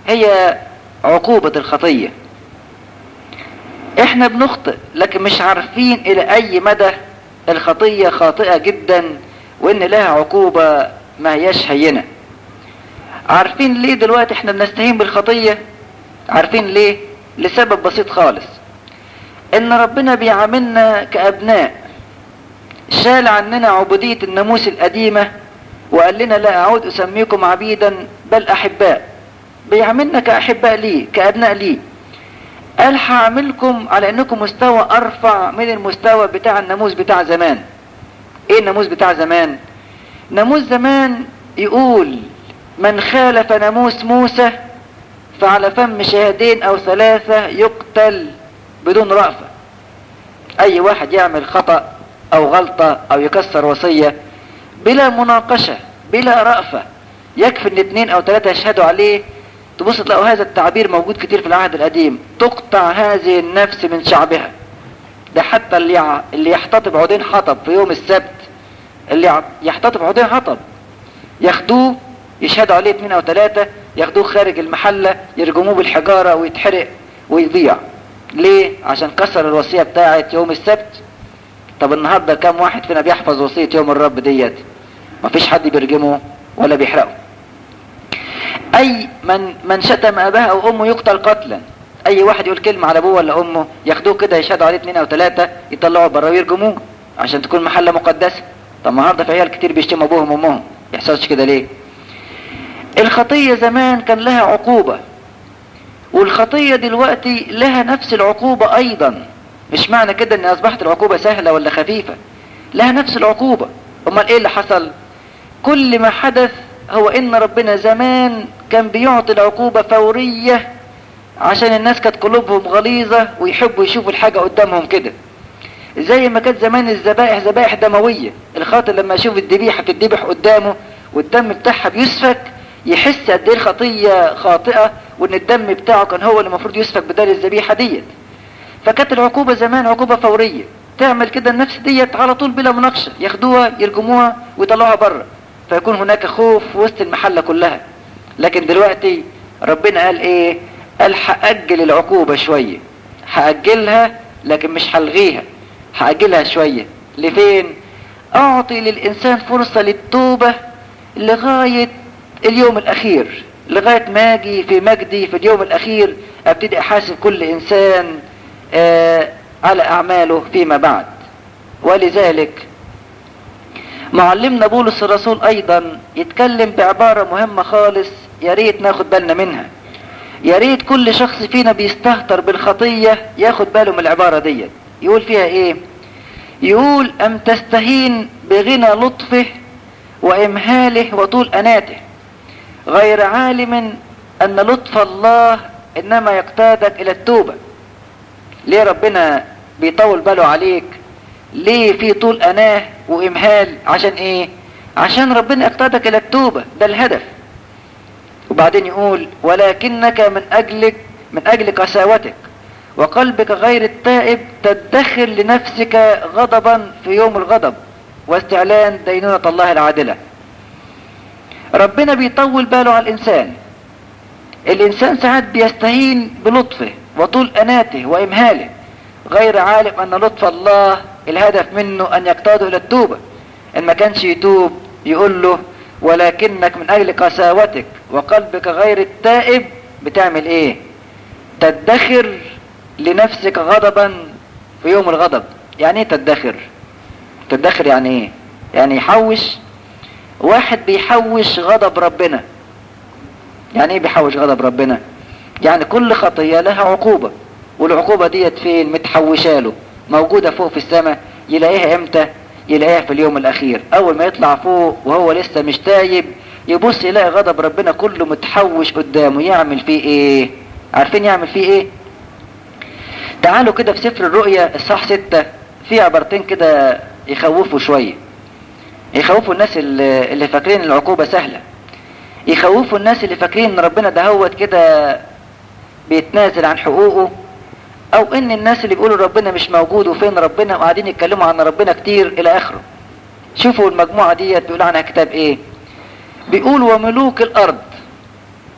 هي عقوبة الخطية احنا بنخطئ لكن مش عارفين الى اي مدى الخطية خاطئة جدا وان لها عقوبة ما هياش هينة عارفين ليه دلوقتي احنا بنستهين بالخطية عارفين ليه لسبب بسيط خالص ان ربنا بيعاملنا كابناء شال عننا عبودية الناموس القديمة وقال لنا لا اعود اسميكم عبيدا بل احباء بيعاملنا كاحباء ليه كابناء ليه قال هعملكم على انكم مستوى ارفع من المستوى بتاع الناموس بتاع زمان ايه الناموس بتاع زمان ناموس زمان يقول من خالف ناموس موسى فعلى فم شاهدين او ثلاثة يقتل بدون رأفة اي واحد يعمل خطأ او غلطة او يكسر وصية بلا مناقشة بلا رأفة يكفي ان اتنين او ثلاثة يشهدوا عليه تبص تلاقوا هذا التعبير موجود كتير في العهد القديم تقطع هذه النفس من شعبها ده حتى اللي اللي يحتطب عودين حطب في يوم السبت اللي يحتطب عودين حطب ياخدوه يشهدوا عليه اثنين او ثلاثة ياخدوه خارج المحلة يرجموه بالحجارة ويتحرق ويضيع ليه عشان كسر الوصية بتاعت يوم السبت طب النهاردة كم واحد فينا بيحفظ وصية يوم الرب ديت مفيش حد بيرجمه ولا بيحرقه اي من من شتم اباه او امه يقتل قتلا اي واحد يقول كلمة على ابوه ولا امه ياخدوه كده يشهدوا عليه اثنين او ثلاثة يطلعوا بره ويرجموه عشان تكون محلة مقدسة طب النهارده في عيال كتير بيشتموا ابوهم وامهم يحصلش كده ليه الخطية زمان كان لها عقوبة والخطية دلوقتي لها نفس العقوبة ايضا مش معنى كده ان اصبحت العقوبة سهلة ولا خفيفة لها نفس العقوبة امال ايه اللي حصل كل ما حدث هو ان ربنا زمان كان بيعطي العقوبة فورية عشان الناس كانت قلوبهم غليظة ويحبوا يشوفوا الحاجة قدامهم كده زي ما كانت زمان الذبائح ذبائح دموية الخاطر لما يشوف الذبيحة بتذبح قدامه والدم بتاعها بيسفك يحس قد ايه الخطية خاطئة وان الدم بتاعه كان هو اللي المفروض يسفك بدل الذبيحة ديت فكانت العقوبة زمان عقوبة فورية تعمل كده النفس ديت على طول بلا مناقشة ياخدوها يرجموها ويطلعوها بره فيكون هناك خوف وسط المحلة كلها لكن دلوقتي ربنا قال ايه قال هأجل العقوبة شوية هأجلها لكن مش هلغيها هأجلها شوية لفين اعطي للانسان فرصة للتوبة لغاية اليوم الاخير لغاية ما اجي في مجدي في اليوم الاخير ابتدي احاسب كل انسان آه على اعماله فيما بعد ولذلك معلمنا بولس الرسول ايضا يتكلم بعبارة مهمة خالص يا ريت ناخد بالنا منها يا ريت كل شخص فينا بيستهتر بالخطية ياخد باله من العبارة ديت يقول فيها ايه يقول ام تستهين بغنى لطفه وامهاله وطول اناته غير عالم ان لطف الله انما يقتادك الى التوبة ليه ربنا بيطول باله عليك ليه في طول اناه وامهال عشان ايه عشان ربنا يقتادك الى التوبة ده الهدف وبعدين يقول ولكنك من اجلك من اجل قساوتك وقلبك غير التائب تدخر لنفسك غضبا في يوم الغضب واستعلان دينونة الله العادلة ربنا بيطول باله على الانسان الانسان ساعات بيستهين بلطفه وطول اناته وامهاله غير عالم ان لطف الله الهدف منه ان يقتاده الى التوبة ان ما كانش يتوب يقول له ولكنك من اجل قساوتك وقلبك غير التائب بتعمل ايه تدخر لنفسك غضبا في يوم الغضب يعني ايه تدخر تدخر يعني ايه يعني يحوش واحد بيحوش غضب ربنا يعني ايه بيحوش غضب ربنا يعني كل خطية لها عقوبة والعقوبة ديت فين متحوشاله موجودة فوق في السماء يلاقيها امتى يلاقيها في اليوم الاخير اول ما يطلع فوق وهو لسه مش تايب يبص يلاقي غضب ربنا كله متحوش قدامه يعمل فيه ايه عارفين يعمل فيه ايه تعالوا كده في سفر الرؤيا الصح ستة في عبارتين كده يخوفوا شوية يخوفوا الناس اللي, اللي فاكرين العقوبة سهلة يخوفوا الناس اللي فاكرين ان ربنا دهوت كده بيتنازل عن حقوقه او ان الناس اللي بيقولوا ربنا مش موجود وفين ربنا وقاعدين يتكلموا عن ربنا كتير الى اخره شوفوا المجموعة ديت بيقول عنها كتاب ايه بيقول وملوك الارض